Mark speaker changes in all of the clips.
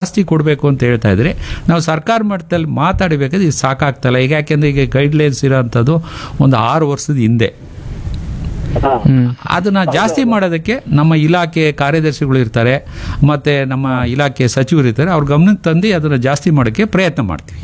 Speaker 1: ಜಾಸ್ತಿ ಕೊಡಬೇಕು ಅಂತ ಹೇಳ್ತಾ ಇದ್ರಿ ನಾವು ಸರ್ಕಾರ ಮಟ್ಟದಲ್ಲಿ ಮಾತಾಡಬೇಕಾದ್ರೆ ಇದು ಸಾಕಾಗ್ತಲ್ಲ ಈಗ ಯಾಕೆಂದ್ರೆ ಈಗ ಗೈಡ್ಲೈನ್ಸ್ ಇರೋಂಥದ್ದು ಒಂದು ಆರು ವರ್ಷದ ಹಿಂದೆ
Speaker 2: ಹಾ.
Speaker 1: ಅದನ್ನ ಜಾಸ್ತಿ ಮಾಡೋದಕ್ಕೆ ನಮ್ಮ ಇಲಾಖೆ ಕಾರ್ಯದರ್ಶಿಗಳು ಇರ್ತಾರೆ ಮತ್ತೆ ನಮ್ಮ ಇಲಾಖೆ ಸಚಿವರು ಇರ್ತಾರೆ ಅವ್ರ ಗಮನಕ್ಕೆ ತಂದು ಅದನ್ನ ಜಾಸ್ತಿ ಮಾಡೋಕ್ಕೆ ಪ್ರಯತ್ನ ಮಾಡ್ತೀವಿ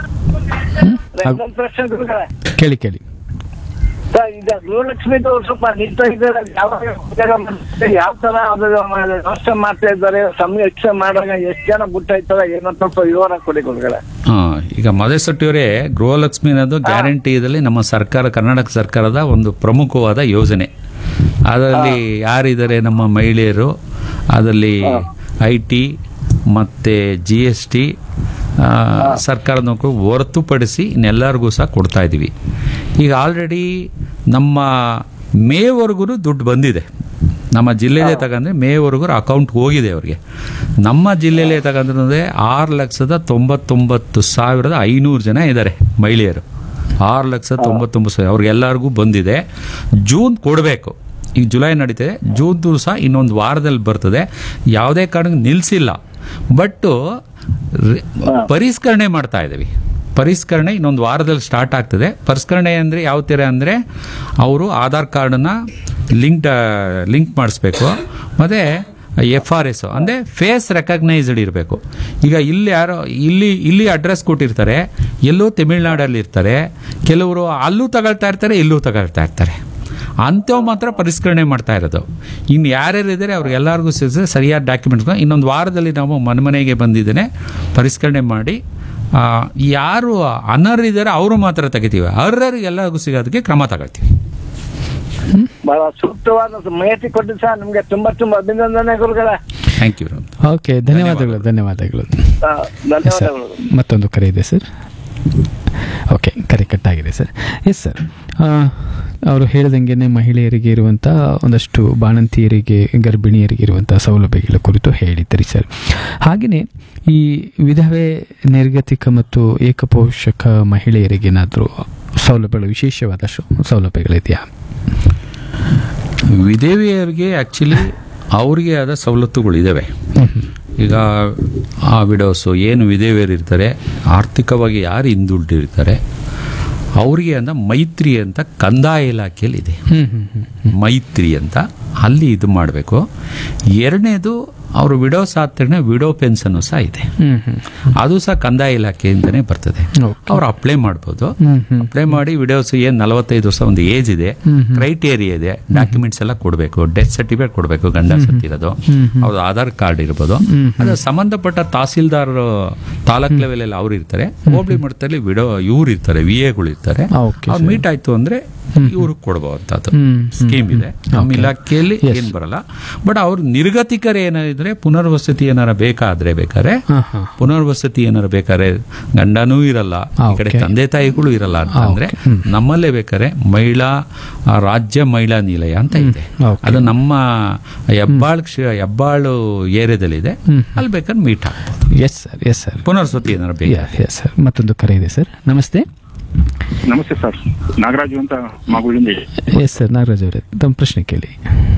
Speaker 2: ಇನ್ನೊಂದ್ ಪ್ರಶ್ನೆ ಗುರುಗಳೇ
Speaker 3: ಕೇಳಿ ಕೇಳಿ
Speaker 2: ಸರ್ ಈಗ ಗೃಹಲಕ್ಷ್ಮಿದು ಸ್ವಲ್ಪ ನಿಂತ ಇದ್ದಾರೆ ಯಾವಾಗ ಉದ್ಯೋಗ ಮಾಡ್ತಾರೆ, ಯಾವ ತರ ಅದು ವ್ಯವಸ್ಥೆ ಮಾಡ್ತಾ ಇದ್ದಾರೆ ಸಂರಕ್ಷಣೆ ಮಾಡುವಾಗ ಎಷ್ಟು ಜನ ಬಿಟ್ಟಾಯ್ತದ ಏನೋ ಸ್ವಲ್ಪ ವಿವರ ಕೊಡಿ ಗುರುಗಳೇ
Speaker 1: ಆ, ಈಗ ಮದೇಶೆಟ್ಟಿಯವರೇ ಗೃಹಲಕ್ಷ್ಮಿ ಅನ್ನೋದು ಗ್ಯಾರಂಟಿದಲ್ಲಿ ನಮ್ಮ ಸರ್ಕಾರ ಕರ್ನಾಟಕ ಸರ್ಕಾರದ ಒಂದು ಪ್ರಮುಖವಾದ ಯೋಜನೆ ಅದರಲ್ಲಿ ಯಾರಿದ್ದಾರೆ ನಮ್ಮ ಮಹಿಳೆಯರು ಅದರಲ್ಲಿ ಐ ಟಿ ಮತ್ತು ಜಿ ಎಸ್ ಟಿ ಸರ್ಕಾರದ ನೌಕರು ಹೊರತುಪಡಿಸಿ ಇನ್ನೆಲ್ಲರಿಗೂ ಸಹ ಕೊಡ್ತಾ ಇದ್ದೀವಿ ಈಗ ಆಲ್ರೆಡಿ ನಮ್ಮ ಮೇವರೆಗೂ ದುಡ್ಡು ಬಂದಿದೆ ನಮ್ಮ ಜಿಲ್ಲೆಯಲ್ಲೇ ತಗೊಂಡ್ರೆ ಮೇವರೆಗೂ ಅಕೌಂಟ್ ಹೋಗಿದೆ ಅವ್ರಿಗೆ ನಮ್ಮ ಜಿಲ್ಲೆಯಲ್ಲೇ ತಗೊಂಡ್ರೆ ಆರು ಲಕ್ಷದ ತೊಂಬತ್ತೊಂಬತ್ತು ಸಾವಿರದ ಐನೂರು ಜನ ಇದ್ದಾರೆ ಮಹಿಳೆಯರು ಆರು ಲಕ್ಷದ ತೊಂಬತ್ತೊಂಬತ್ತು ಸಾವಿರ ಅವ್ರಿಗೆಲ್ಲರಿಗೂ ಬಂದಿದೆ ಜೂನ್ ಕೊಡಬೇಕು ಈಗ ಜುಲೈ ನಡೀತಿದೆ ಜೂನ್ದು ಸಹ ಇನ್ನೊಂದು ವಾರದಲ್ಲಿ ಬರ್ತದೆ ಯಾವುದೇ ಕಾರಣಕ್ಕೆ ನಿಲ್ಲಿಸಿಲ್ಲ ಬಟ್ಟು ರಿ- ಪರಿಷ್ಕರಣೆ ಮಾಡ್ತಾ ಇದ್ದೀವಿ ಪರಿಷ್ಕರಣೆ ಇನ್ನೊಂದು ವಾರದಲ್ಲಿ ಸ್ಟಾರ್ಟ್ ಆಗ್ತದೆ ಪರಿಷ್ಕರಣೆ ಅಂದರೆ ಯಾವ ಥರ ಅಂದರೆ ಅವರು ಆಧಾರ್ ಕಾರ್ಡನ್ನ ಲಿಂಕ್ ಲಿಂಕ್ ಮಾಡಿಸ್ಬೇಕು ಮತ್ತು ಎಫ್ ಆರ್ ಎಸ್ ಅಂದರೆ ಫೇಸ್ ರೆಕಗ್ನೈಸ್ಡ್ ಇರಬೇಕು ಈಗ ಇಲ್ಲಿ ಯಾರೋ ಇಲ್ಲಿ ಇಲ್ಲಿ ಅಡ್ರೆಸ್ ಕೊಟ್ಟಿರ್ತಾರೆ ಎಲ್ಲೋ ತಮಿಳ್ನಾಡಲ್ಲಿ ಇರ್ತಾರೆ ಕೆಲವರು ಅಲ್ಲೂ ತಗೊಳ್ತಾ ಇರ್ತಾರೆ ಇಲ್ಲೂ ತಗೊಳ್ತಾ ಇರ್ತಾರೆ ಅಂಥವು ಮಾತ್ರ ಪರಿಷ್ಕರಣೆ ಮಾಡ್ತಾ ಇರೋದು ಇನ್ನು ಯಾರ್ಯಾರು ಇದ್ದಾರೆ ಅವ್ರಿಗೆಲ್ಲರಿಗೂ ಸೇರಿಸಿ ಸರಿಯಾದ ಡಾಕ್ಯುಮೆಂಟ್ಸ್ ಇನ್ನೊಂದು ವಾರದಲ್ಲಿ ನಾವು ಮನೆ ಮನೆಗೆ ಬಂದಿದ್ದೇನೆ ಪರಿಷ್ಕರಣೆ ಮಾಡಿ ಆ, ಯಾರು ಅನರ್ಹರಿದ್ದಾರೆ ಅವರು ಮಾತ್ರ ತೆಗಿತೀವಿ ಅರ್ಹರಿಗೆಲ್ಲರಿಗೂ ಸಿಗೋದಕ್ಕೆ ಕ್ರಮ ತಗೊಳ್ತೀವಿ
Speaker 2: ಬಹಳ ಸೂಕ್ತವಾದ ಮಾಹಿತಿ ಕೊಟ್ಟು ಸರ್ ನಿಮ್ಗೆ ತುಂಬಾ ತುಂಬಾ ಅಭಿನಂದನೆ ಗುರುಗಳೇ
Speaker 1: ಥ್ಯಾಂಕ್ ಯು
Speaker 3: ಓಕೆ ಧನ್ಯವಾದಗಳು ಧನ್ಯವಾದಗಳು
Speaker 2: ಆ,
Speaker 3: ಎಸ್ ಸರ್
Speaker 2: ಧನ್ಯವಾದಗಳು
Speaker 3: ಮತ್ತೊಂದು ಕರೆ ಇದೆ ಸರ್ ಓಕೆ ಕರೆ ಕಟ್ಟಾಗಿದೆ ಸರ್ ಎಸ್ ಸರ್ ಅವರು ಹೇಳ್ದಂಗೆ ಮಹಿಳೆಯರಿಗೆ ಇರುವಂಥ ಒಂದಷ್ಟು ಬಾಣಂತಿಯರಿಗೆ ಗರ್ಭಿಣಿಯರಿಗೆ ಇರುವಂಥ ಸೌಲಭ್ಯಗಳ ಕುರಿತು ಹೇಳಿದ್ದೀರಿ ಸರ್ ಹಾಗೆಯೇ ಈ ವಿಧವೆ ನಿರ್ಗತಿಕ ಮತ್ತು ಏಕಪೋಷಕ ಮಹಿಳೆಯರಿಗೇನಾದರೂ ಸೌಲಭ್ಯಗಳು ವಿಶೇಷವಾದ ಶು- ಸೌಲಭ್ಯಗಳಿದೆಯಾ
Speaker 1: ವಿಧವೆಯರಿಗೆ ಆ್ಯಕ್ಚುಲಿ ಅವ್ರಿಗೆ ಆದ ಸವಲತ್ತುಗಳು ಇದ್ದಾವೆ ಈಗ ಆ ವಿಡೋಸು ಏನು ವಿಧವೆಯರು ಇರ್ತಾರೆ ಆರ್ಥಿಕವಾಗಿ ಯಾರು ಹಿಂದುಳಿದಿರ್ತಾರೆ ಅವರಿಗೆ ಅಂತ ಮೈತ್ರಿ ಅಂತ ಕಂದಾಯ ಇಲಾಖೆಯಲ್ಲಿ ಇದೆ
Speaker 3: ಹ್ಮ್ ಹ್ಮ್ ಹ್ಮ್
Speaker 1: ಮೈತ್ರಿ ಅಂತ ಅಲ್ಲಿ ಇದು ಮಾಡಬೇಕು ಎರಡನೇದು ಅವರು ವಿಡೋಸ್ ಆದ ತಕ್ಷಣ ವಿಡೋ ಪೆನ್ಷನ್ ಸಹ ಇದೆ
Speaker 3: ಹ್ಮ್ ಹ್ಮ್
Speaker 1: ಅದು ಸಹ ಕಂದಾಯ ಇಲಾಖೆಯಿಂದನೇ ಬರ್ತದೆ
Speaker 3: ಓಕೆ
Speaker 1: ಅವ್ರು ಅಪ್ಲೈ ಮಾಡ್ಬೋದು
Speaker 3: ಹ್ಮ್ ಹ್ಮ್
Speaker 1: ಅಪ್ಲೈ ಮಾಡಿ ವಿಡಿಯೋಸ್ ಏನು ನಲವತ್ತೈದು ವರ್ಷ ಒಂದು ಏಜ್ ಇದೆ ಕ್ರೈಟೇರಿಯಾ ಇದೆ ಡಾಕ್ಯುಮೆಂಟ್ಸ್ ಎಲ್ಲ ಕೊಡಬೇಕು ಡೆತ್ ಸರ್ಟಿಫಿಕೇಟ್ ಕೊಡಬೇಕು ಗಂಡ ಸತ್ತಿರೋದು ಅವ್ರದ್ದು ಆಧಾರ್ ಕಾರ್ಡ್ ಇರ್ಬೋದು ಅದು ಸಂಬಂಧಪಟ್ಟ ತಹಸೀಲ್ದಾರ್ ತಾಲೂಕ್ ಲೆವೆಲ್ ಅಲ್ಲಿ ಅವ್ರು ಇರ್ತಾರೆ ಹೋಬಳಿ ಮಟ್ಟದಲ್ಲಿ ವಿಡೋ ಇವ್ರು ಇರ್ತಾರೆ ವಿ ಎಗಳು ಇರ್ತಾರೆ
Speaker 3: ಓಕೆ
Speaker 1: ಅವ್ರು ಮೀಟ್ ಆಯ್ತು ಅಂದ್ರೆ ಇವ್ರಿಗೆ ಕೊಡಬಹುದಂತದ್ದು
Speaker 3: ಹ್ಮ್
Speaker 1: ಸ್ಕೀಮ್ ಇದೆ ನಮ್ಮ ಇಲಾಖೆಯಲ್ಲಿ ಏನ್ ಬರಲ್ಲ ಬಟ್ ಅವ್ರ ನಿರ್ಗತಿಕರು ಏನಾದ್ರೆ ಪುನರ್ವಸತಿ ಏನಾರ ಬೇಕಾದ್ರೆ ಬೇಕಾದ್ರೆ
Speaker 3: ಹಾಂ ಹಾಂ
Speaker 1: ಪುನರ್ವಸತಿ ಏನಾರ ಬೇಕಾದ್ರೆ ಗಂಡನೂ ಇರಲ್ಲ ಈ ಕಡೆ
Speaker 3: Okay.
Speaker 1: ತಂದೆ ತಾಯಿಗಳು ಇರಲ್ಲ ಅಂತಂದ್ರೆ ನಮ್ಮಲ್ಲೇ ಬೇಕಾದ್ರೆ ಮಹಿಳಾ ಆ, ರಾಜ್ಯ ಮಹಿಳಾ ನಿಲಯ ಅಂತ ಇದೆ
Speaker 3: Okay.
Speaker 1: ಅದು ನಮ್ಮ ಹೆಬ್ಬಾಳ್ ಕ್ಷ- ಹೆಬ್ಬಾಳು ಏರಿಯಾದಲ್ಲಿದೆ ಅಲ್ಲಿ ಬೇಕಾದ್ರೆ ಮೀಟ್ ಆಗ್ಬೋದು
Speaker 3: ಎಸ್ ಸರ್ ಎಸ್ ಸರ್
Speaker 1: ಪುನರ್ವಸತಿ ಏನಾರ ಬೇಕಾದ್ರೆ
Speaker 3: ಎಸ್ ಸರ್ ಮತ್ತೊಂದು ಕರೆ ಇದೆ ಸರ್ ನಮಸ್ತೆ
Speaker 4: ನಮಸ್ತೆ ಸರ್ ನಾಗರಾಜು ಅಂತ ಮಗುವಿಂದ
Speaker 3: ಎಸ್ ಸರ್ ನಾಗರಾಜ್ ಅವರೇ ತಮ್ಮ ಪ್ರಶ್ನೆ ಕೇಳಿ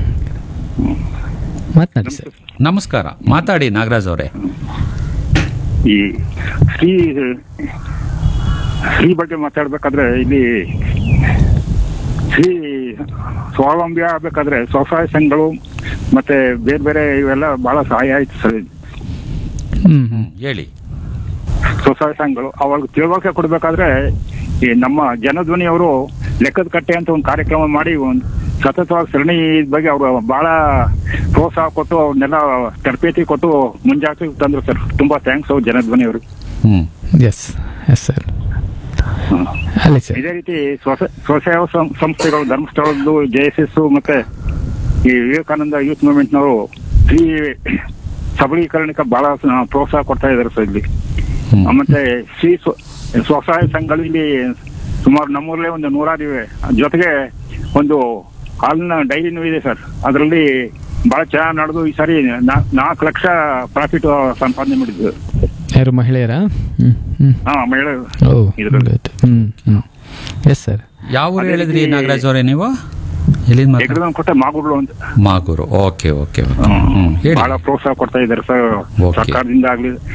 Speaker 3: ಮಾತನಾಡಿ ಸರ್
Speaker 1: ನಮಸ್ಕಾರ ಮಾತಾಡಿ ನಾಗರಾಜ್ ಅವರೇ
Speaker 4: ಈ ಸ್ತ್ರೀ ಸ್ತ್ರೀ ಬಗ್ಗೆ ಮಾತಾಡ್ಬೇಕಾದ್ರೆ ಇಲ್ಲಿ ಸ್ತ್ರೀ ಸ್ವಾವಲಂಬಿ ಆಗ್ಬೇಕಾದ್ರೆ ಸ್ವಸಹಾಯ ಸಂಘಗಳು ಮತ್ತೆ ಬೇರೆ ಬೇರೆ ಇವೆಲ್ಲ ಬಹಳ ಸಹಾಯ ಆಯ್ತು ಸರ್
Speaker 3: ಹ್ಮ್ ಹ್ಮ್
Speaker 1: ಹ್ಮ್ ಹೇಳಿ
Speaker 4: ಸ್ವಸಹಾಯ ಸಂಘಗಳು ಅವಾಗ ತಿಳುವಳಿಕೆ ಕೊಡ್ಬೇಕಾದ್ರೆ ಈ ನಮ್ಮ ಜನಧ್ವನಿಯವರು ಲೆಕ್ಕದ ಕಟ್ಟೆ ಅಂತ ಒಂದು ಕಾರ್ಯಕ್ರಮ ಮಾಡಿ ಒಂದು ಸತತವಾಗಿ ಸರಣಿ ಬಗ್ಗೆ ಅವರು ಬಹಳ ಪ್ರೋತ್ಸಾಹ ಕೊಟ್ಟು ಅವ್ರನ್ನೆಲ್ಲ ತರಬೇತಿ ಕೊಟ್ಟು ಮುಂಜಾಗ್ರತೆ ತಂದ್ರು ಸರ್ ತುಂಬಾ ಥ್ಯಾಂಕ್ಸ್ ಅವ್ರು ಜನಧ್ವನಿಯವರು
Speaker 1: ಹ್ಮ್
Speaker 3: ಎಸ್ ಎಸ್ ಸರ್ ಅಲ್ಲ ಸರ್
Speaker 4: ಇದೇ ರೀತಿ ಸ್ವಸ- ಸ್ವಸೇವಾ ಸಂ- ಸಂಸ್ಥೆಗಳು ಧರ್ಮಸ್ಥಳದ್ದು ಜೆ ಎಸ್ ಎಸ್ ಮತ್ತೆ ಈ ವಿವೇಕಾನಂದ ಯೂತ್ ಮೂವ್ಮೆಂಟ್ನವರು ಸ್ತ್ರೀ ಸಬಲೀಕರಣಕ್ಕೆ ಬಹಳ ಸ- ಪ್ರೋತ್ಸಾಹ ಕೊಡ್ತಾ ಇದ್ದಾರೆ ಸರ್ ಇಲ್ಲಿ
Speaker 1: ಹ್ಮ್.
Speaker 4: ಮತ್ತೆ ಶ್ರೀ ಸ್ವ- ಸ್ವಸಹಾಯ ಸಂಘಗಳು ಇಲ್ಲಿ ಸುಮಾರು ನಮ್ಮೂರಲ್ಲೇ ಒಂದು ನೂರಾರು ಇವೆ ಜೊತೆಗೆ ಒಂದು ಹಾಲಿನ ಡೈರಿನೂ ಇದೆ ಸರ್ ಅದರಲ್ಲಿ ಬಹಳ ಚೆನ್ನಾಗಿ ನಡೆದು ಈ ಸಾರಿ ನಾ- ನಾಲ್ಕು ಲಕ್ಷ ಪ್ರಾಫಿಟ್ ಸಂಪಾದನೆ ಮಾಡಿದ್ದು
Speaker 3: ಯಾರು ಮಹಿಳೆಯರಾ ಹ್ಮ್ ಹ್ಮ್
Speaker 4: ಹಾ ಮಹಿಳೆ
Speaker 3: ಓ
Speaker 4: ಇದ್ರಲ್ಲಿ.
Speaker 3: good. Hmm hmm yes sir
Speaker 1: ಯಾವ ಊರು
Speaker 4: ಅದೇ
Speaker 1: ಹೇಳಿದ್ರಿ
Speaker 4: ರೀತಿ-
Speaker 1: ನಾಗರಾಜ್ ಅವರೇ ನೀವು ಎಲ್ಲಿಂದ ಮಾತಾಡ್-
Speaker 4: ಎಗ್ರದನ್ ಕೊಟ್ಟೆ ಮಾಗುಡ್ಲು ಅಂತ
Speaker 1: ಮಾಗೂರು ಓಕೆ ಓಕೆ
Speaker 4: ಹ್ಮ್.
Speaker 1: ಹ್ಮ್ ಹೇಳಿ
Speaker 4: ಬಹಳ ಪ್ರೋತ್ಸಾಹ ಕೊಡ್ತಾ ಇದ್ದಾರೆ ಸರ್
Speaker 1: Okay.
Speaker 4: ಸರ್ಕಾರದಿಂದ ಆಗ್ಲಿ